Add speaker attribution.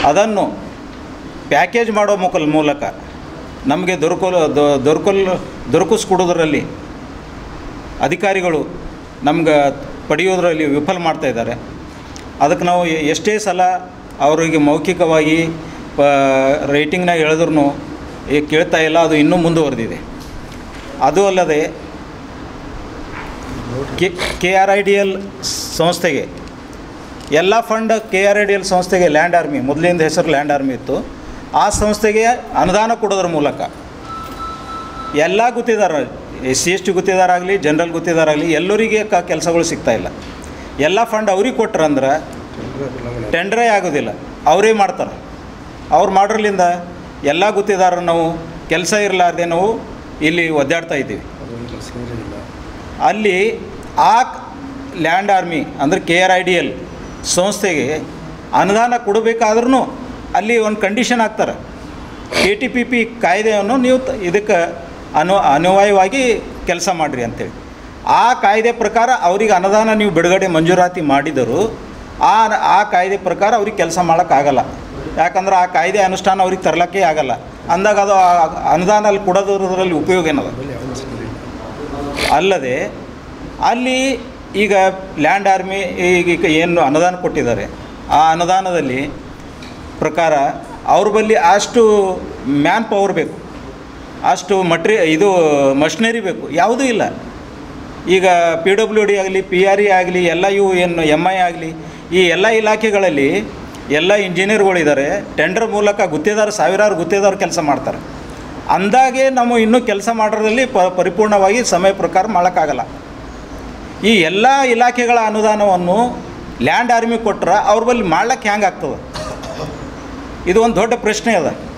Speaker 1: ಅದನ್ನು ಪ್ಯಾಕೇಜ್ ಮಾಡೋ ಮುಖಲ್ ಮೂಲಕ ನಮಗೆ ದೊರಕಲು ದೊ- ದೊರಕಲ್ ದೊರಕಿಸ್ಕೊಡೋದ್ರಲ್ಲಿ ಅಧಿಕಾರಿಗಳು ನಮ್ಗೆ ಪಡೆಯೋದ್ರಲ್ಲಿ ವಿಫಲ ಮಾಡ್ತಾ ಇದ್ದಾರೆ ಅದಕ್ಕೆ ನಾವು ಎ- ಎಷ್ಟೇ ಸಲ ಅವರಿಗೆ ಮೌಖಿಕವಾಗಿ ಪ ರೈಟಿಂಗ್ನಾಗ ಹೇಳಿದ್ರು ಈಗ ಕೇಳ್ತಾ ಇಲ್ಲ ಅದು ಇನ್ನೂ ಮುಂದುವರೆದಿದೆ ಅದು ಅಲ್ಲದೆ K K R I D L ಸಂಸ್ಥೆಗೆ ಎಲ್ಲ fund K R I D L ಸಂಸ್ಥೆಗೆ ಲ್ಯಾಂಡ್ ಆರ್ಮಿ ಮೊದಲಿಂದ ಹೆಸರು ಲ್ಯಾಂಡ್ ಆರ್ಮಿ ಇತ್ತು ಆ ಸಂಸ್ಥೆಗೆ ಅನುದಾನ ಕೊಡೋದ್ರ ಮೂಲಕ ಎಲ್ಲ ಗುತ್ತಿದಾರ ಎಸ್ ಸಿ ಎಸ್ ಟಿ ಗುತ್ತಿದಾರಾಗಲಿ ಜನರಲ್ ಗುತ್ತಿದಾರಾಗಲಿ ಎಲ್ಲರಿಗೆ ಕ ಕೆಲಸಗಳು ಸಿಗ್ತಾ ಇಲ್ಲ ಎಲ್ಲ ಫಂಡ್ ಅವ್ರಿಗೆ ಕೊಟ್ರಂದ್ರೆ ಟೆಂಡ್ರೇ ಆಗೋದಿಲ್ಲ ಅವರೇ ಮಾಡ್ತಾರೆ ಅವ್ರು ಮಾಡೋದ್ರಿಂದ ಎಲ್ಲ ಗುತ್ತಿದಾರ ನಾವು ಕೆಲಸ ಇರಲಾರ್ದೆ ನಾವು ಇಲ್ಲಿ ಒದ್ದಾಡ್ತಾ ಇದ್ದೀವಿ ಅಲ್ಲಿ ಆ ಲ್ಯಾಂಡ್ ಆರ್ಮಿ ಅಂದರೆ K R I D L ಸಂಸ್ಥೆಗೆ ಅನುದಾನ ಕೊಡಬೇಕಾದ್ರೂ ಅಲ್ಲಿ ಒಂದು ಕಂಡೀಷನ್ ಹಾಕ್ತಾರೆ ಕೆ ಟಿ ಪಿ ಪಿ ಕಾಯ್ದೆಯನ್ನು ನೀವು ತ- ಇದಕ್ಕೆ ಅನು ಅನ್ವಯವಾಗಿ ಕೆಲಸ ಮಾಡಿರಿ ಅಂತೇಳಿ ಆ ಕಾಯ್ದೆ ಪ್ರಕಾರ ಅವ್ರಿಗೆ ಅನುದಾನ ನೀವು ಬಿಡುಗಡೆ ಮಂಜೂರಾತಿ ಮಾಡಿದರು ಆ ಆ ಕಾಯ್ದೆ ಪ್ರಕಾರ ಅವ್ರಿಗೆ ಕೆಲಸ ಮಾಡೋಕ್ಕಾಗಲ್ಲ ಯಾಕಂದ್ರೆ ಆ ಕಾಯ್ದೆ ಅನುಷ್ಠಾನ ಅವ್ರಿಗೆ ತರ್ಲಿಕ್ಕೆ ಆಗಲ್ಲ ಅಂದಾಗ ಅದು ಆ ಅನುದಾನ ಅಲ್ಲಿ ಕೊಡೋದ್ರಲ್ಲಿ ಉಪಯೋಗ ಏನದ ಅಲ್ಲದೆ ಅಲ್ಲಿ ಈಗ ಲ್ಯಾಂಡ್ ಆರ್ಮಿ ಈಗ ಈಗ ಏನು ಅನುದಾನ ಕೊಟ್ಟಿದ್ದಾರೆ ಆ ಅನುದಾನದಲ್ಲಿ ಪ್ರಕಾರ ಅವ್ರ ಬಳಿ ಅಷ್ಟು ಮ್ಯಾನ್ ಪವರ್ ಬೇಕು ಅಷ್ಟು ಮಟ್ರಿ ಇದು ಮಷಿನರಿ ಬೇಕು ಯಾವುದೂ ಇಲ್ಲ ಈಗ ಪಿ ಡಬ್ಲ್ಯೂ ಡಿ ಆಗಲಿ ಪಿ ಆರ್ ಇ ಆಗಲಿ ಎಲ್ಲ ಇವು ಏನು ಎಮ್ ಐ ಆಗಲಿ ಈ ಎಲ್ಲ ಇಲಾಖೆಗಳಲ್ಲಿ ಎಲ್ಲ ಇಂಜಿನಿಯರ್ಗಳಿದ್ದಾರೆ ಟೆಂಡರ್ ಮೂಲಕ ಗುತ್ತೇದಾರ ಸಾವಿರಾರು ಗುತ್ತೇದಾರ ಕೆಲಸ ಮಾಡ್ತಾರೆ ಅಂದಾಗೆ ನಾವು ಇನ್ನೂ ಕೆಲಸ ಮಾಡೋದ್ರಲ್ಲಿ ಪ ಪರಿಪೂರ್ಣವಾಗಿ ಸಮಯ ಪ್ರಕಾರ ಮಾಡೋಕ್ಕಾಗಲ್ಲ ಈ ಎಲ್ಲ ಇಲಾಖೆಗಳ ಅನುದಾನವನ್ನು ಲ್ಯಾಂಡ್ ಆರ್ಮಿ ಕೊಟ್ರೆ ಅವ್ರ ಬಳಿ ಮಾಡ್ಲಿಕ್ಕೆ ಹೆಂಗೆ ಆಗ್ತದೆ ಇದು ಒಂದು ದೊಡ್ಡ ಪ್ರಶ್ನೆ ಅದ